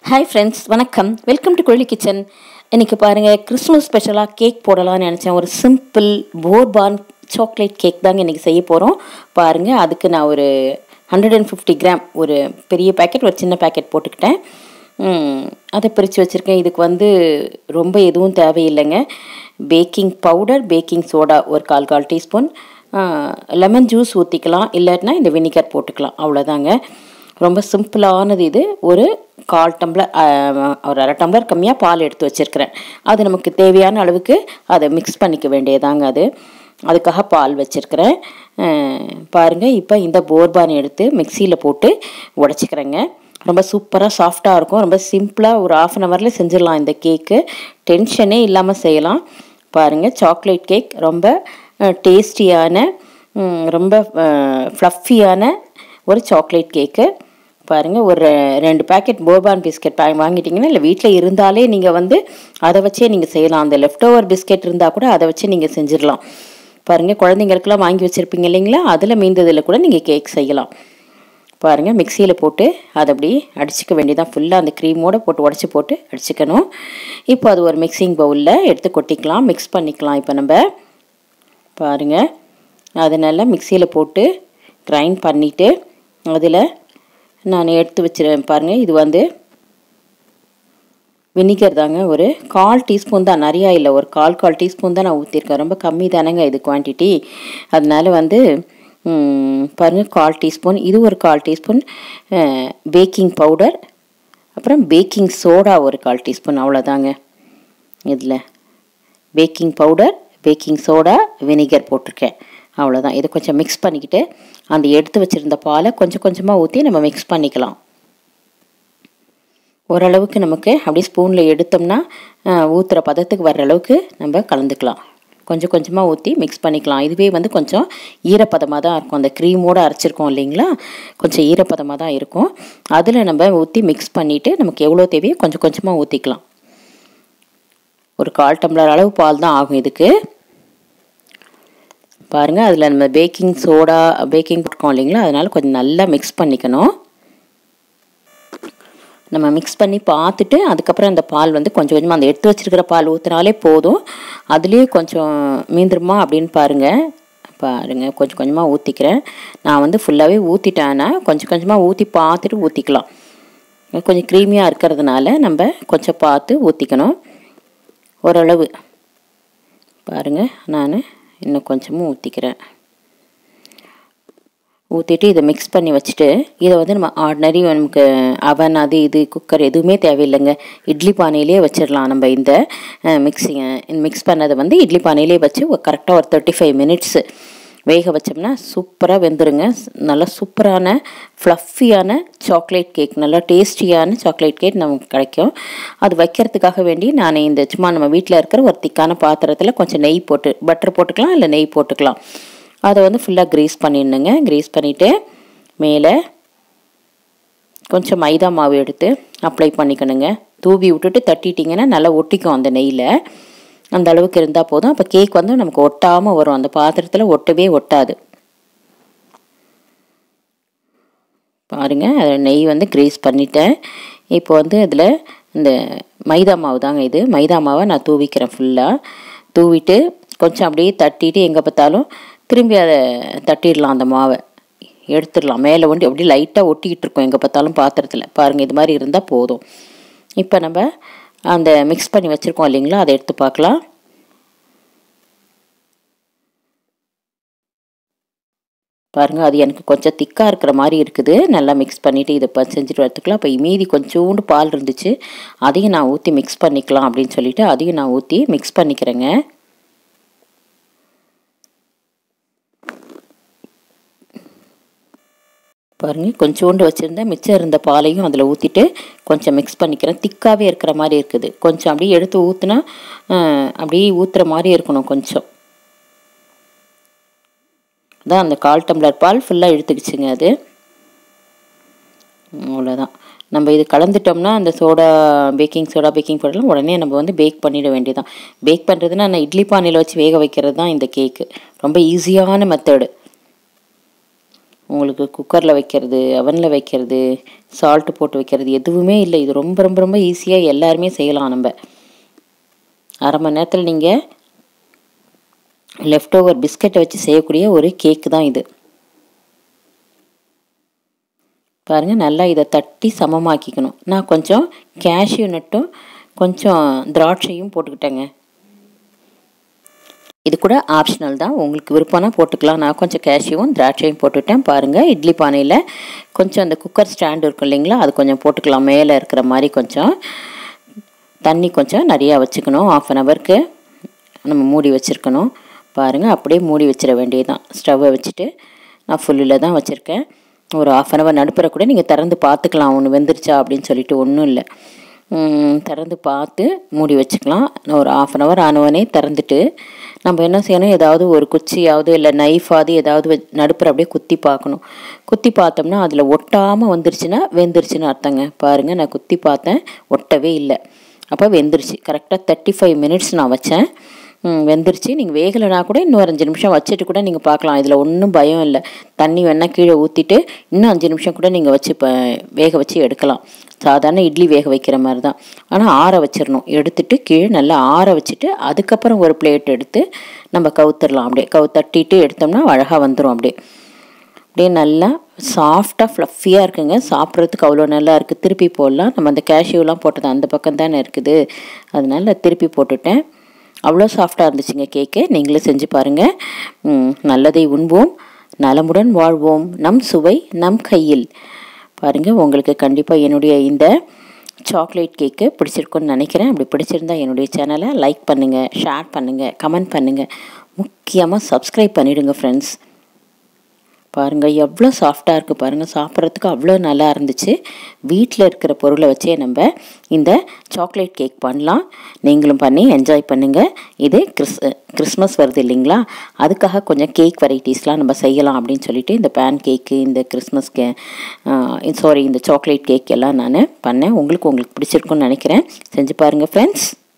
hi friends வணக்கம் welcome to கோழி kitchen இன்றைக்கி பாருங்கள் கிறிஸ்மஸ் ஸ்பெஷலாக கேக் போடலாம்னு நினச்சேன் ஒரு சிம்பிள் போர்பான் சாக்லேட் கேக் தாங்க இன்றைக்கி செய்ய போகிறோம் பாருங்கள் அதுக்கு நான் ஒரு ஹண்ட்ரட் அண்ட் ஃபிஃப்டி கிராம் ஒரு பெரிய பேக்கெட் ஒரு சின்ன பேக்கெட் போட்டுக்கிட்டேன் ம், அதை பிரித்து வச்சுருக்கேன் இதுக்கு வந்து ரொம்ப எதுவும் தேவையில்லைங்க பேக்கிங் பவுடர் பேக்கிங் சோடா ஒரு கால் கால் டீஸ்பூன் லெமன் ஜூஸ் ஊற்றிக்கலாம் இல்லாட்டினா இந்த வினிகர் போட்டுக்கலாம் அவ்வளோதாங்க ரொம்ப சிம்பிளானது இது ஒரு கால் டம்ளர் ஆஹ், ஒரு அரை டம்ளர் கம்மியாக பால் எடுத்து வச்சுருக்கிறேன் அது நமக்கு தேவையான அளவுக்கு அதை மிக்ஸ் பண்ணிக்க வேண்டியதாங்க அது அதுக்காக பால் வச்சுருக்கிறேன் பாருங்கள் இப்போ இந்த போர்பான் எடுத்து மிக்சியில் போட்டு உடச்சிக்கிறேங்க ரொம்ப சூப்பராக சாஃப்டாக இருக்கும் ரொம்ப சிம்பிளாக ஒரு ஆஃப் அன் ஹவரில் செஞ்சிடலாம் இந்த கேக்கு டென்ஷனே இல்லாமல் செய்யலாம் பாருங்கள் சாக்லேட் கேக் ரொம்ப டேஸ்டியான ரொம்ப ஃப்ளஃபியான ஒரு சாக்லேட் கேக்கு பாருங்கள் ஒரு ரெண்டு பேக்கெட் போர்பான் பிஸ்கெட் பா வாங்கிட்டீங்கன்னா இல்லை வீட்டில் இருந்தாலே நீங்கள் வந்து அதை வச்சே நீங்கள் செய்யலாம் அந்த லெஃப்ட் ஓவர் பிஸ்கெட் இருந்தால் கூட அதை வச்சு நீங்கள் செஞ்சிடலாம் பாருங்கள் குழந்தைங்களுக்கெல்லாம் வாங்கி வச்சுருப்பீங்க இல்லைங்களா அதில் மீந்ததில் கூட நீங்கள் கேக் செய்யலாம் பாருங்கள் மிக்சியில் போட்டு அதை அப்படி அடிச்சுக்க வேண்டியதான் ஃபுல்லாக அந்த க்ரீமோடு போட்டு உடச்சி போட்டு அடிச்சுக்கணும் இப்போ அது ஒரு மிக்சிங் பவுலில் எடுத்து கொட்டிக்கலாம் மிக்ஸ் பண்ணிக்கலாம் இப்போ நம்ம பாருங்கள் அது நல்லா மிக்சியில் போட்டு கிரைண்ட் பண்ணிவிட்டு அதில் நான் எடுத்து வச்சிருவேன் பாருங்கள் இது வந்து வினிகர் தாங்க ஒரு கால் டீஸ்பூன் தான் நிறையா இல்லை ஒரு கால் கால் டீஸ்பூன் தான் நான் ஊற்றிருக்கேன் ரொம்ப கம்மி தானேங்க இது குவான்டிட்டி அதனால வந்து ம், பாருங்க கால் டீஸ்பூன் இது ஒரு கால் டீஸ்பூன் பேக்கிங் பவுடர் அப்புறம் பேக்கிங் சோடா ஒரு கால் டீஸ்பூன் அவ்வளோதாங்க இதில் baking powder baking soda vinegar போட்டிருக்கேன் அவ்வளோதான் இதை கொஞ்சம் மிக்ஸ் பண்ணிக்கிட்டு அந்த எடுத்து வச்சுருந்த பாலை கொஞ்சம் கொஞ்சமாக ஊற்றி நம்ம மிக்ஸ் பண்ணிக்கலாம் ஓரளவுக்கு நமக்கு அப்படியே ஸ்பூனில் எடுத்தோம்னா ஊற்றுற பதத்துக்கு வர்ற அளவுக்கு நம்ம கலந்துக்கலாம் கொஞ்சம் கொஞ்சமாக ஊற்றி மிக்ஸ் பண்ணிக்கலாம் இதுவே வந்து கொஞ்சம் ஈரப்பதமாக தான் இருக்கும் அந்த க்ரீமோடு அரைச்சிருக்கோம் இல்லைங்களா கொஞ்சம் ஈரப்பதமாக தான் இருக்கும் அதில் நம்ம ஊற்றி மிக்ஸ் பண்ணிவிட்டு நமக்கு எவ்வளோ தேவையோ கொஞ்சம் கொஞ்சமாக ஊற்றிக்கலாம் ஒரு கால் டம்ளர் அளவு பால் தான் ஆகும் இதுக்கு பாருங்கள் அதில் நம்ம பேக்கிங் சோடா பேக்கிங் போட்டுருக்கோம் இல்லைங்களா அதனால் கொஞ்சம் நல்லா மிக்ஸ் பண்ணிக்கணும் நம்ம மிக்ஸ் பண்ணி பார்த்துட்டு அதுக்கப்புறம் அந்த பால் வந்து கொஞ்சம் கொஞ்சமாக அந்த எடுத்து வச்சிருக்கிற பால் ஊற்றினாலே போதும் அதுலேயே கொஞ்சம் மீந்துருமா அப்படின்னு பாருங்கள் பாருங்கள் கொஞ்சம் கொஞ்சமாக ஊற்றிக்கிறேன் நான் வந்து ஃபுல்லாகவே ஊற்றிட்டேன்னா கொஞ்சம் கொஞ்சமாக ஊற்றி பார்த்துட்டு ஊற்றிக்கலாம் கொஞ்சம் க்ரீமியாக இருக்கிறதுனால நம்ம கொஞ்சம் பார்த்து ஊற்றிக்கணும் ஓரளவு பாருங்கள் நான் இன்னும் கொஞ்சமும் ஊற்றிக்கிறேன் ஊற்றிட்டு இதை மிக்ஸ் பண்ணி வச்சுட்டு இதை வந்து நம்ம ஆர்டினரி நமக்கு அவன் அது இது குக்கர் எதுவுமே தேவையில்லைங்க இட்லி பானையிலே வச்சிடலாம் நம்ம இந்த மிக்ஸிங்க மிக்ஸ் பண்ணதை வந்து இட்லி பானையிலே வச்சு கரெக்டாக ஒரு தேர்ட்டி ஃபைவ் மினிட்ஸு வேக வச்சோம்னா சூப்பராக வெந்துருங்க நல்லா சூப்பரான ஃப்ளஃபியான சாக்லேட் கேக் நல்லா டேஸ்டியான சாக்லேட் கேக் நமக்கு கிடைக்கும் அது வைக்கிறதுக்காக வேண்டி நான் இந்த சும்மா நம்ம வீட்டில் இருக்கிற ஒரு திக்கான பாத்திரத்தில் கொஞ்சம் நெய் போட்டு பட்டர் போட்டுக்கலாம் இல்லை நெய் போட்டுக்கலாம் அதை வந்து ஃபுல்லாக க்ரீஸ் பண்ணிடணுங்க க்ரீஸ் பண்ணிவிட்டு மேலே கொஞ்சம் மைதா மாவு எடுத்து அப்ளை பண்ணிக்கணுங்க தூவி விட்டுட்டு தட்டிட்டிங்கன்னா நல்லா ஒட்டிக்கும் அந்த நெய்யில் அந்த அளவுக்கு இருந்தால் போதும் அப்போ கேக் வந்து நமக்கு ஒட்டாமல் வரும் அந்த பாத்திரத்தில் ஒட்டவே ஒட்டாது பாருங்க அதில் நெய் வந்து க்ரீஸ் பண்ணிட்டேன் இப்போ வந்து இதில் இந்த மைதா மாவு தாங்க இது மைதா மாவை நான் தூவிக்கிறேன் ஃபுல்லாக தூவிட்டு கொஞ்சம் அப்படியே தட்டிட்டு எங்கே பார்த்தாலும் திரும்பி அதை தட்டிடலாம் அந்த மாவை எடுத்துடலாம் மேலே வந்து அப்படியே லைட்டாக ஒட்டிக்கிட்டு இருக்கோம் எங்கே பார்த்தாலும் பாத்திரத்தில் பாருங்கள் இது மாதிரி இருந்தால் போதும் இப்போ நம்ம அந்த மிக்ஸ் பண்ணி வச்சுருக்கோம் இல்லைங்களா அதை எடுத்து பார்க்கலாம் பாருங்கள் அது எனக்கு கொஞ்சம் திக்காக இருக்கிற மாதிரி இருக்குது நல்லா மிக்ஸ் பண்ணிவிட்டு இதை இப்போ செஞ்சுட்டு வரத்துக்கலாம் இப்போ மீதி கொஞ்சோண்டு பால் இருந்துச்சு அதையும் நான் ஊற்றி மிக்ஸ் பண்ணிக்கலாம் அப்படின்னு சொல்லிட்டு அதையும் நான் ஊற்றி மிக்ஸ் பண்ணிக்கிறேங்க பாருங்கள் கொஞ்சோண்டு வச்சுருந்தேன் மிச்சம் இருந்த பாலையும் அதில் ஊற்றிட்டு கொஞ்சம் மிக்ஸ் பண்ணிக்கிறேன் திக்காகவே இருக்கிற மாதிரி இருக்குது கொஞ்சம் அப்படியே எடுத்து ஊற்றுனா அப்படியே ஊற்றுற மாதிரி இருக்கணும் கொஞ்சம் அதான் அந்த கால் டம்ளர் பால் ஃபுல்லாக எடுத்துக்கிச்சுங்க அது அவ்வளோதான் நம்ம இது கலந்துட்டோம்னா அந்த சோடா பேக்கிங் சோடா பேக்கிங் பவுடர்லாம் உடனே நம்ம வந்து பேக் பண்ணிட வேண்டியதான் பேக் பண்ணுறதுன்னா நான் இட்லி பானையில் வச்சு வேக வைக்கிறது தான் இந்த கேக்கு ரொம்ப ஈஸியான மெத்தடு உங்களுக்கு குக்கரில் வைக்கிறது அவனில் வைக்கிறது சால்ட்டு போட்டு வைக்கிறது எதுவுமே இல்லை இது ரொம்ப ரொம்ப ரொம்ப ஈஸியாக எல்லாருமே செய்யலாம் நம்ம அரை மணி நேரத்தில் நீங்கள் லெஃப்ட் ஓவர் பிஸ்கட்டை வச்சு செய்யக்கூடிய ஒரு கேக்கு தான் இது பாருங்கள் நல்லா இதை தட்டி சமமாக்கிக்கணும் நான் கொஞ்சம் கேஷ்யூ நட்டும் கொஞ்சம் திராட்சையும் போட்டுக்கிட்டேங்க இது கூட ஆப்ஷனல் தான் உங்களுக்கு விருப்பம்னா போட்டுக்கலாம் நான் கொஞ்சம் கேஷ்யூவும் திராட்சையும் போட்டுவிட்டேன் பாருங்கள் இட்லி பானையில் கொஞ்சம் அந்த குக்கர் ஸ்டாண்டு இருக்கும் இல்லைங்களா அது கொஞ்சம் போட்டுக்கலாம் மேலே இருக்கிற மாதிரி கொஞ்சம் தண்ணி கொஞ்சம் நிறையா வச்சுக்கணும் ஆஃப் அன் ஹவருக்கு நம்ம மூடி வச்சுருக்கணும் பாருங்கள் அப்படியே மூடி வச்சிட வேண்டியதுதான் ஸ்டவ்வை வச்சுட்டு நான் ஃபுல்லில் தான் வச்சுருக்கேன் ஒரு ஆஃப் அன் ஹவர் நடுப்புற கூட நீங்கள் திறந்து பார்த்துக்கலாம் ஒன்று வெந்துருச்சா அப்படின்னு சொல்லிட்டு ஒன்றும் இல்லை திறந்து பார்த்து மூடி வச்சுக்கலாம் ஒரு ஆஃப் அன் ஹவர் ஆனவனே திறந்துட்டு நம்ம என்ன செய்யணும் ஏதாவது ஒரு குச்சியாவது இல்லை நைஃபாவது ஏதாவது நடுப்புற அப்படியே குத்தி பார்க்கணும் குத்தி பார்த்தோம்னா அதில் ஒட்டாமல் வந்துருச்சுன்னா வெந்துருச்சுன்னு அர்த்தங்க பாருங்கள் நான் குத்தி பார்த்தேன் ஒட்டவே இல்லை அப்போ வெந்துருச்சு கரெக்டாக தேர்ட்டி ஃபைவ் மினிட்ஸ் நான் வச்சேன் வெந்துருச்சு நீங்கள் வேகலைனா கூட இன்னும் ஒரு அஞ்சு நிமிஷம் வச்சுட்டு கூட நீங்கள் பார்க்கலாம் இதில் ஒன்றும் பயம் இல்லை தண்ணி வேணால் கீழே ஊற்றிட்டு இன்னும் அஞ்சு நிமிஷம் கூட நீங்கள் வச்சு இப்போ வேக வச்சு எடுக்கலாம் சாதாரண இட்லி வேக வைக்கிற மாதிரி தான் ஆனால் ஆற வச்சிடணும் எடுத்துட்டு கீழே நல்லா ஆற வச்சுட்டு அதுக்கப்புறம் ஒரு பிளேட் எடுத்து நம்ம கவுத்துடலாம் அப்படியே கவு தட்டிட்டு எடுத்தோம்னா அழகாக வந்துடும் அப்படியே அப்படியே நல்லா சாஃப்டாக ஃப்ளஃபியாக இருக்குங்க சாப்பிட்றதுக்கு அவ்வளோ நல்லா இருக்குது திருப்பி போடலாம் நம்ம அந்த கேஷ்யூலாம் போட்டது அந்த பக்கம் தானே இருக்குது அதனால திருப்பி போட்டுட்டேன் அவ்வளோ சாஃப்டாக இருந்துச்சுங்க கேக்கு நீங்களும் செஞ்சு பாருங்கள் நல்லதை உண்போம் நலமுடன் வாழ்வோம் நம் சுவை நம் கையில் பாருங்கள் உங்களுக்கு கண்டிப்பாக என்னுடைய இந்த சாக்லேட் கேக்கு பிடிச்சிருக்குன்னு நினைக்கிறேன் அப்படி பிடிச்சிருந்தா என்னுடைய சேனலை லைக் பண்ணுங்கள் ஷேர் பண்ணுங்கள் கமெண்ட் பண்ணுங்கள் முக்கியமாக சப்ஸ்கிரைப் பண்ணிவிடுங்க ஃப்ரெண்ட்ஸ் பாருங்கள் எவ்வளோ சாஃப்டாக இருக்குது பாருங்கள் சாப்பிட்றதுக்கு அவ்வளோ நல்லா இருந்துச்சு வீட்டில் இருக்கிற பொருளை வச்சே நம்ம இந்த சாக்லேட் கேக் பண்ணலாம் நீங்களும் பண்ணி என்ஜாய் பண்ணுங்கள் இது கிறிஸ் கிறிஸ்மஸ் வருது இல்லைங்களா அதுக்காக கொஞ்சம் கேக் வெரைட்டிஸ்லாம் நம்ம செய்யலாம் அப்படின்னு சொல்லிட்டு இந்த பேன் கேக்கு இந்த கிறிஸ்மஸ் கே சாரி இந்த சாக்லேட் கேக் எல்லாம் நான் பண்ணேன் உங்களுக்கு உங்களுக்கு பிடிச்சிருக்குன்னு நினைக்கிறேன் செஞ்சு பாருங்கள் ஃப்ரெண்ட்ஸ்